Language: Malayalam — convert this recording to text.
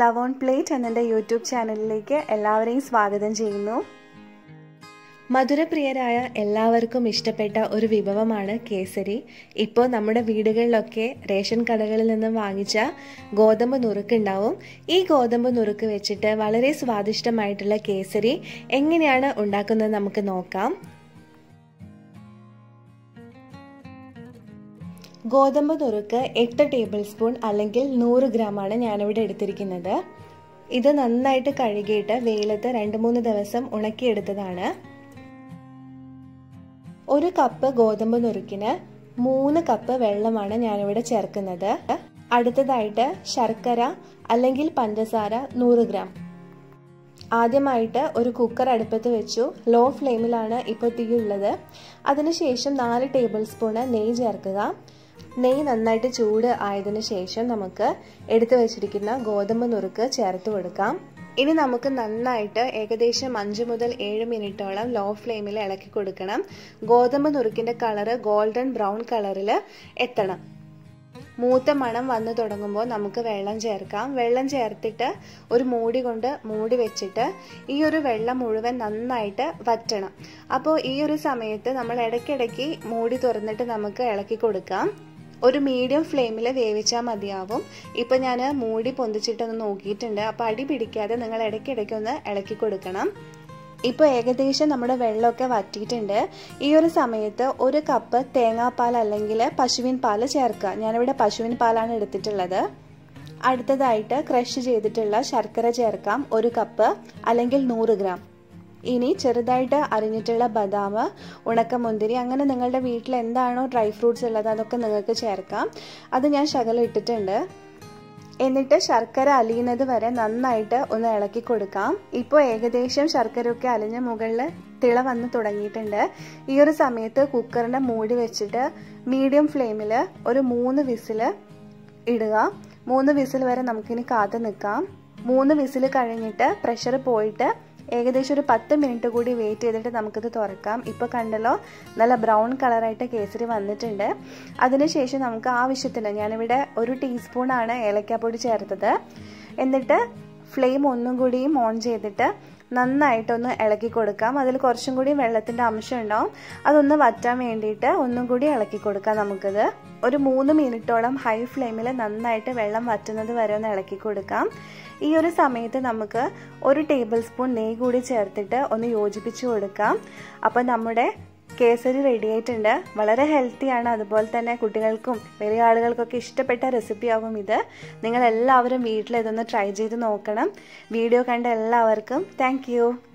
ലവ് ഓൺ പ്ലേറ്റ് എന്നെൻ്റെ യൂട്യൂബ് ചാനലിലേക്ക് എല്ലാവരെയും സ്വാഗതം ചെയ്യുന്നു മധുരപ്രിയരായ എല്ലാവർക്കും ഇഷ്ടപ്പെട്ട ഒരു വിഭവമാണ് കേസരി ഇപ്പോൾ നമ്മുടെ വീടുകളിലൊക്കെ റേഷൻ കടകളിൽ നിന്ന് വാങ്ങിച്ച ഗോതമ്പ് നുറുക്കുണ്ടാവും ഈ ഗോതമ്പ് നുറുക്ക് വെച്ചിട്ട് വളരെ സ്വാദിഷ്ടമായിട്ടുള്ള കേസരി എങ്ങനെയാണ് ഉണ്ടാക്കുന്നത് നമുക്ക് നോക്കാം ഗോതമ്പ് നുറുക്ക് എട്ട് ടേബിൾ സ്പൂൺ അല്ലെങ്കിൽ നൂറ് ഗ്രാമാണ് ഞാനിവിടെ എടുത്തിരിക്കുന്നത് ഇത് നന്നായിട്ട് കഴുകിയിട്ട് വെയിലത്ത് രണ്ട് മൂന്ന് ദിവസം ഉണക്കിയെടുത്തതാണ് ഒരു കപ്പ് ഗോതമ്പ് നുറുക്കിന് മൂന്ന് കപ്പ് വെള്ളമാണ് ഞാനിവിടെ ചേർക്കുന്നത് അടുത്തതായിട്ട് ശർക്കര അല്ലെങ്കിൽ പഞ്ചസാര നൂറ് ഗ്രാം ആദ്യമായിട്ട് ഒരു കുക്കർ അടുപ്പത്ത് വെച്ചു ലോ ഫ്ലെയിമിലാണ് ഇപ്പോൾ തീ ഉള്ളത് അതിനുശേഷം നാല് ടേബിൾ സ്പൂണ് നെയ്യ് ചേർക്കുക നെയ്യ് നന്നായിട്ട് ചൂട് ആയതിനു ശേഷം നമുക്ക് എടുത്തു വെച്ചിരിക്കുന്ന ഗോതമ്പ് നുറുക്ക് ചേർത്ത് കൊടുക്കാം ഇനി നമുക്ക് നന്നായിട്ട് ഏകദേശം അഞ്ച് മുതൽ ഏഴ് മിനിറ്റോളം ലോ ഫ്ലെയിമിൽ ഇളക്കി കൊടുക്കണം ഗോതമ്പ് നുറുക്കിൻ്റെ കളറ് ഗോൾഡൻ ബ്രൗൺ കളറിൽ എത്തണം മൂത്ത മണം വന്നു തുടങ്ങുമ്പോൾ നമുക്ക് വെള്ളം ചേർക്കാം വെള്ളം ചേർത്തിട്ട് ഒരു മൂടി കൊണ്ട് മൂടി വെച്ചിട്ട് ഈ ഒരു വെള്ളം മുഴുവൻ നന്നായിട്ട് വറ്റണം അപ്പോൾ ഈ ഒരു സമയത്ത് നമ്മൾ ഇടയ്ക്കിടയ്ക്ക് മൂടി തുറന്നിട്ട് നമുക്ക് ഇളക്കി കൊടുക്കാം ഒരു മീഡിയം ഫ്ലെയിമിൽ വേവിച്ചാൽ മതിയാവും ഇപ്പം ഞാൻ മൂടി പൊന്തിച്ചിട്ടൊന്ന് നോക്കിയിട്ടുണ്ട് അപ്പോൾ അടി പിടിക്കാതെ നിങ്ങൾ ഇടയ്ക്കിടയ്ക്ക് ഒന്ന് ഇളക്കി കൊടുക്കണം ഇപ്പോൾ ഏകദേശം നമ്മുടെ വെള്ളമൊക്കെ വറ്റിയിട്ടുണ്ട് ഈ ഒരു സമയത്ത് ഒരു കപ്പ് തേങ്ങാപ്പാൽ അല്ലെങ്കിൽ പശുവിൻ പാൽ ചേർക്കുക ഞാനിവിടെ പശുവിൻ പാലാണ് എടുത്തിട്ടുള്ളത് അടുത്തതായിട്ട് ക്രഷ് ചെയ്തിട്ടുള്ള ശർക്കര ചേർക്കാം ഒരു കപ്പ് അല്ലെങ്കിൽ നൂറ് ഗ്രാം ഇനി ചെറുതായിട്ട് അരിഞ്ഞിട്ടുള്ള ബദാം ഉണക്കമുന്തിരി അങ്ങനെ നിങ്ങളുടെ വീട്ടിൽ എന്താണോ ഡ്രൈ ഫ്രൂട്ട്സ് ഉള്ളത് അതൊക്കെ നിങ്ങൾക്ക് ചേർക്കാം അത് ഞാൻ ശകലം ഇട്ടിട്ടുണ്ട് എന്നിട്ട് ശർക്കര അലിയുന്നത് വരെ നന്നായിട്ട് ഒന്ന് ഇളക്കി കൊടുക്കാം ഇപ്പോൾ ഏകദേശം ശർക്കരയൊക്കെ അലിഞ്ഞ മുകളിൽ തിള വന്ന് തുടങ്ങിയിട്ടുണ്ട് ഈ ഒരു സമയത്ത് കുക്കറിൻ്റെ മൂടി വെച്ചിട്ട് മീഡിയം ഫ്ലെയിമിൽ ഒരു മൂന്ന് വിസിൽ ഇടുക മൂന്ന് വിസിൽ വരെ നമുക്കിനി കാത്തു നിൽക്കാം മൂന്ന് വിസിൽ കഴിഞ്ഞിട്ട് പ്രഷർ പോയിട്ട് ഏകദേശം ഒരു പത്ത് മിനിറ്റ് കൂടി വെയിറ്റ് ചെയ്തിട്ട് നമുക്കിത് തുറക്കാം ഇപ്പോൾ കണ്ടല്ലോ നല്ല ബ്രൗൺ കളറായിട്ട് കേസരി വന്നിട്ടുണ്ട് അതിനുശേഷം നമുക്ക് ആവശ്യത്തിന് ഞാനിവിടെ ഒരു ടീസ്പൂണാണ് ഏലക്കാപ്പൊടി ചേർത്തത് എന്നിട്ട് ഫ്ലെയിം ഒന്നും കൂടിയും ഓൺ ചെയ്തിട്ട് നന്നായിട്ടൊന്ന് ഇളക്കി കൊടുക്കാം അതിൽ കുറച്ചും കൂടി വെള്ളത്തിൻ്റെ അംശം ഉണ്ടാവും അതൊന്ന് വറ്റാൻ വേണ്ടിയിട്ട് ഒന്നും കൂടി ഇളക്കി കൊടുക്കാം നമുക്കിത് ഒരു മൂന്ന് മിനിറ്റോളം ഹൈ ഫ്ലെയിമിൽ നന്നായിട്ട് വെള്ളം വറ്റുന്നത് വരെ ഒന്ന് ഇളക്കി കൊടുക്കാം ഈ ഒരു സമയത്ത് നമുക്ക് ഒരു ടേബിൾ സ്പൂൺ നെയ്യ് കൂടി ചേർത്തിട്ട് ഒന്ന് യോജിപ്പിച്ച് കൊടുക്കാം അപ്പോൾ നമ്മുടെ കേസരി റെഡി ആയിട്ടുണ്ട് വളരെ ഹെൽത്തിയാണ് അതുപോലെ തന്നെ കുട്ടികൾക്കും വലിയ ആളുകൾക്കൊക്കെ ഇഷ്ടപ്പെട്ട റെസിപ്പിയാകും ഇത് നിങ്ങൾ എല്ലാവരും വീട്ടിൽ ഇതൊന്ന് ട്രൈ ചെയ്ത് നോക്കണം വീഡിയോ കണ്ട എല്ലാവർക്കും താങ്ക്